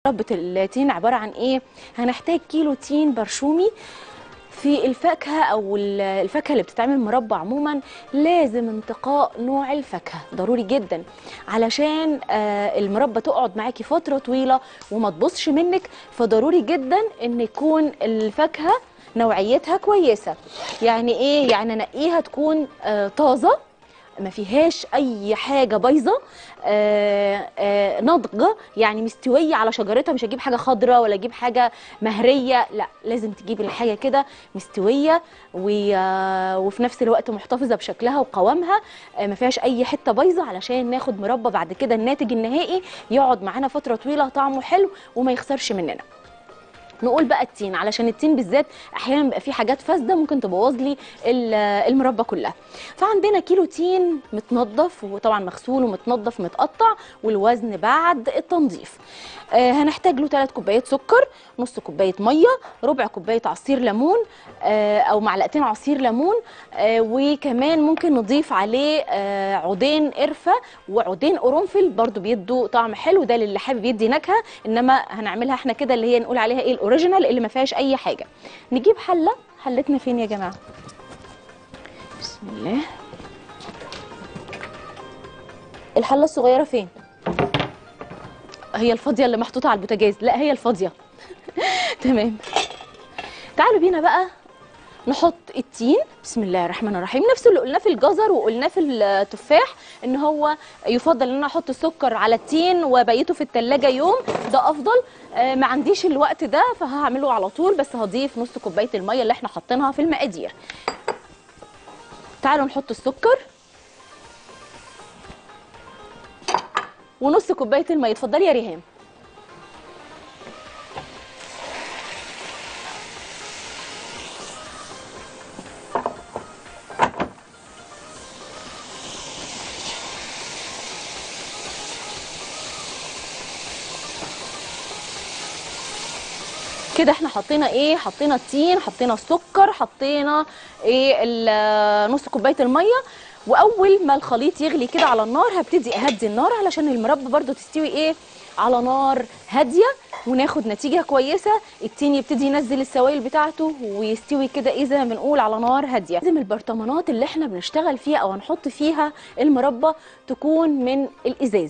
مربى التين عباره عن ايه هنحتاج كيلو تين برشومي في الفاكهه او ال- الفاكهه اللي بتتعمل مربى عموما لازم انتقاء نوع الفاكهه ضروري جدا علشان آه، المربى تقعد معاكي فتره طويله وما تبصش منك فضروري جدا ان يكون الفاكهه نوعيتها كويسه يعني ايه يعني انقيها تكون آه، طازه ما فيهاش اي حاجه بايظه آه، آه، ناضجه يعني مستويه على شجرتها مش هجيب حاجه خضراء ولا اجيب حاجه مهريه لا لازم تجيب الحاجه كده مستويه و- آه، وفي نفس الوقت محتفظه بشكلها وقوامها آه، ما فيهاش اي حته بايظه علشان ناخد مربى بعد كده الناتج النهائي يقعد معانا فتره طويله طعمه حلو وما يخسرش مننا نقول بقى التين علشان التين بالذات احيانا بيبقى فيه حاجات فاسده ممكن تبوظ لي ال- المربى كلها فعندنا كيلو تين متنضف وطبعا مغسول ومتنضف متقطع والوزن بعد التنظيف آه هنحتاج له 3 كوبايات سكر نص كوبايه ميه ربع كوبايه عصير ليمون آه او معلقتين عصير ليمون آه وكمان ممكن نضيف عليه آه عودين قرفه وعودين قرنفل برضو بيدوا طعم حلو ده للي حابب يدي نكهه انما هنعملها احنا كده اللي هي نقول عليها ايه الاوريجينال اللي ما فيهاش اي حاجه نجيب حله حلتنا فين يا جماعه بسم الله الحله الصغيره فين هي الفاضيه اللي محطوطه على البوتاجاز لا هي الفاضيه تمام تعالوا بينا بقى نحط التين بسم الله الرحمن الرحيم نفس اللي قلناه في الجزر وقلناه في التفاح ان هو يفضل ان انا احط السكر على التين وبيته في التلاجة يوم ده افضل آه ما عنديش الوقت ده فهعمله على طول بس هضيف نص كوبايه الميه اللي احنا حاطينها في المقادير تعالوا نحط السكر ونص كوبايه الميه اتفضلي يا ريهام كده احنا حطينا ايه حطينا التين حطينا السكر حطينا ايه ال- نص كوبايه الميه واول ما الخليط يغلي كده على النار هبتدي اهدي النار علشان المربى برده تستوي ايه على نار هاديه وناخد نتيجه كويسه التين يبتدي ينزل السوائل بتاعته ويستوي كده ايه زي ما بنقول على نار هاديه لازم البرطمانات اللي احنا بنشتغل فيها او هنحط فيها المربى تكون من الازاز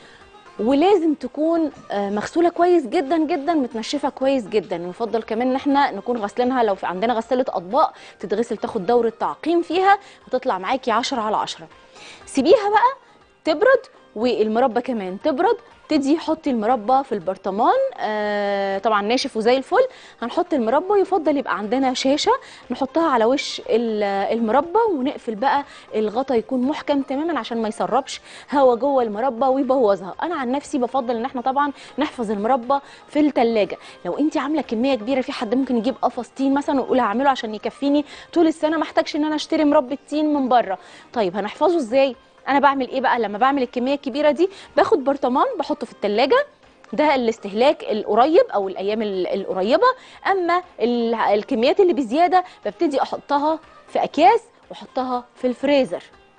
ولازم تكون آه، مغسوله كويس جدا جدا متنشفه كويس جدا يفضل كمان ان احنا نكون غاسلينها لو في عندنا غساله اطباق تتغسل تاخد دوره تعقيم فيها هتطلع معاكي 10 على 10 سيبيها بقى تبرد والمربى كمان تبرد تدي حطي المربى في البرطمان آه طبعا ناشف وزي الفل هنحط المربى يفضل يبقى عندنا شاشه نحطها على وش ال- المربى ونقفل بقى الغطا يكون محكم تماما عشان ما يسربش هوا جوه المربى ويبوظها انا عن نفسي بفضل ان احنا طبعا نحفظ المربى في الثلاجه لو انت عامله كميه كبيره في حد ممكن يجيب قفص تين مثلا ويقول هعمله عشان يكفيني طول السنه ما احتاجش ان انا اشتري مربى تين من بره طيب هنحفظه ازاي انا بعمل ايه بقى لما بعمل الكميه الكبيره دي باخد برطمان بحطه في الثلاجه ده الاستهلاك القريب او الايام ال- القريبه اما ال- الكميات اللي بزياده ببتدي احطها في اكياس واحطها في الفريزر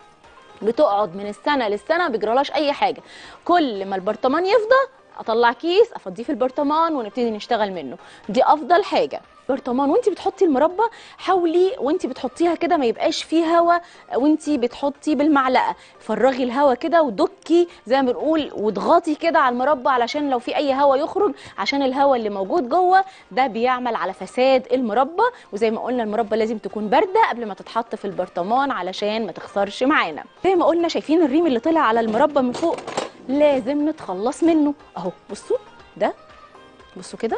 بتقعد من السنه للسنه ما بيجرالهاش اي حاجه كل ما البرطمان يفضى اطلع كيس افضيه في البرطمان ونبتدي نشتغل منه دي افضل حاجه برطمان وانت بتحطي المربى حاولي وانت بتحطيها كده ما يبقاش فيه هوا وانت بتحطي بالمعلقه فرغي الهوا كده ودكي زي ما بنقول واضغطي كده على المربى علشان لو في اي هوا يخرج عشان الهوا اللي موجود جوه ده بيعمل على فساد المربى وزي ما قلنا المربى لازم تكون بارده قبل ما تتحط في البرطمان علشان ما تخسرش معانا زي ما قلنا شايفين الريم اللي طلع على المربى من فوق لازم نتخلص منه اهو بصوا ده بصوا كده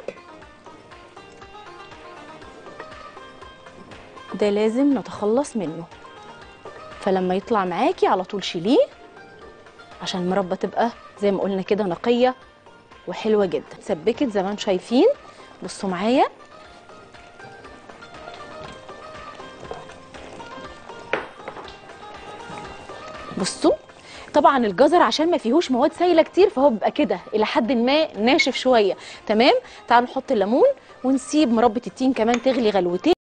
ده لازم نتخلص منه فلما يطلع معاكي على طول شيليه عشان المربى تبقى زي ما قلنا كده نقيه وحلوه جدا اتسبكت زي ما انتم شايفين بصوا معايا بصوا طبعا الجزر عشان ما فيهوش مواد سائله كتير فهو بيبقى كده الى حد ما ناشف شويه تمام تعالوا نحط الليمون ونسيب مربى التين كمان تغلي غلوتين